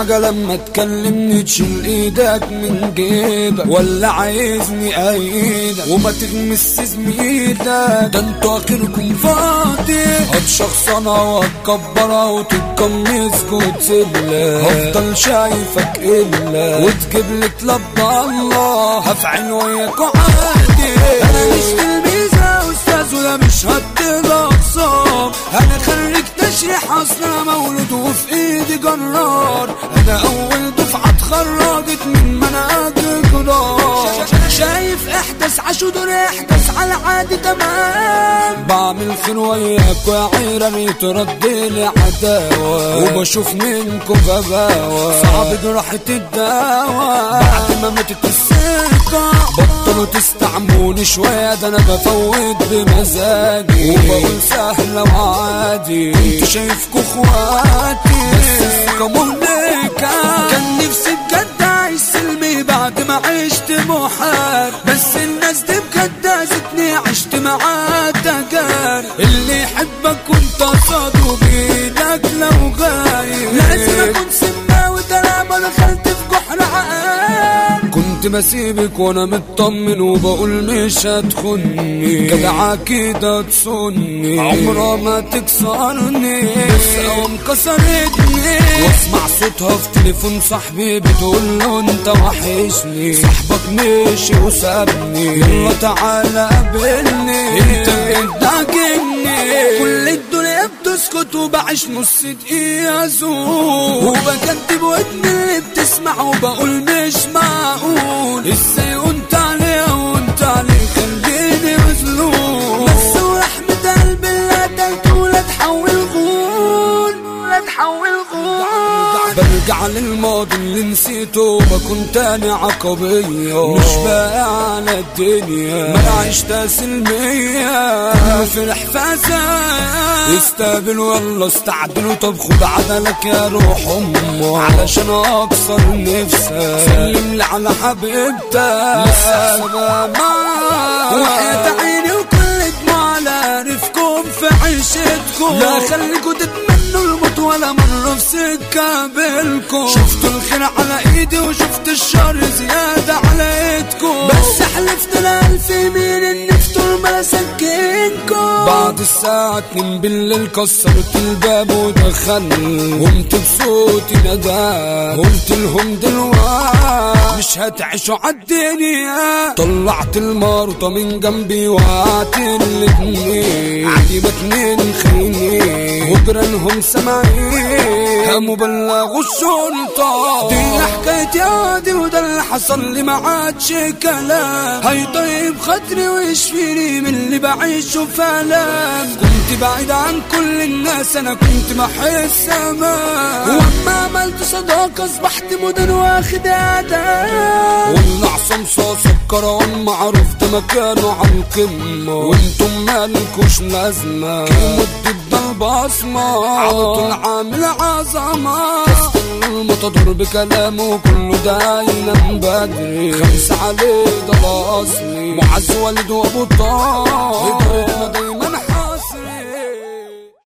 حاجة لما تكلمني تشيل ايدك من جيبك ولا عايزني ايدك وما تغمس زميلك ده انتوا اخركم فاضي هتشخصنها وهتكبرها وتتقمص وتسيبلك هفضل شايفك الا وتجيب لي طلب الله هفعل وياك عادي انا مش تلميذة استاذ ولا مش هدي اقسام انا خريج تشريح اصلا مولود وفي ايدي جرار انا اول دفعة اتخرجت من منهج جدار شايف احدث عشودر احدث على عادي تمام بعمل خير وياك وعيرة يترد لي عداوة وبشوف منكم غباوة صعب جراحة الدواء بعد ما ماتت الثقة بطلوا تستعموني شوية ده انا بفوت بمزاجي وبقول سهلة وعادي كنت شايفكوا اخواتي بس الثقة مهلكة كان نفسي بجد اعيش سلمي بعد ما عشت محال بس الناس دي بجد اذتني عشت معاه تجار اللي يحبك وانت صادق بايدك لو غايب لازم اكون سماوي طالما دخلت في جحر عقال كنت بسيبك وانا مطمن وبقول مش هتخني جدعة كده تصني عمرها ما تكسرني بس قوم كسرتني واسمع صوتها في تليفون صاحبي بتقول له انت وحشني صاحبك مشي وسابني يلا تعالى قابلني انت بتضحكني كل الدنيا بتسكت وبعيش نص دقيقة زور وبكتب ودني اللي بتسمع وبقول مش معقول ازاي وانت عليه وانت عليه خليني مظلوم بس ورحمة قلبي لا تلت ولا تحول غول لا تحول غول برجع للماضي اللي نسيته بكون تاني عقبية مش باقي على الدنيا ما انا عشت سلمية فرح فساد استقبلوا يلا استعدلوا طب خد عدلك يا روح امه علشان اكسر نفسك سلم لي على حبيبتك لسه سبا معاك وحياة عيني وكل دموع على رفكم في عيشتكم لا خليكوا تتمنوا الموت ولا مرة في سكة بالكم شفتوا الخير على ايدي وشفت الشر زيادة على ايدكم بس حلفت الالف يمين اني في طول ما سكنكم بعد الساعة اتنين بالليل كسرت الباب ودخلت قمت بصوتي نداء قلت لهم دلوقتي مش هتعيشوا عالدنيا طلعت المارطة من جنبي وقعت الاتنين عجيبة اتنين خيني وجيرانهم سامعين قاموا بلغوا الشرطة دي حكايتي عادي وده اللي حصل لي ما عادش كلام هيطيب خاطري ويشفيني من اللي بعيشه في ألام كنت بعيد عن كل الناس انا كنت بحس امان واما عملت صداقة اصبحت مدن واخد اداب والعصام صاصة الكرام معروف ده مكانه على القمة وانتم مالكوش لازمة كلمة ضد البصمة على طول عامل عظمة المتضر بكلامه كله ده ينام بدري خمسة عليه ده الاصلي معز والد وابو طه هدرتنا دايما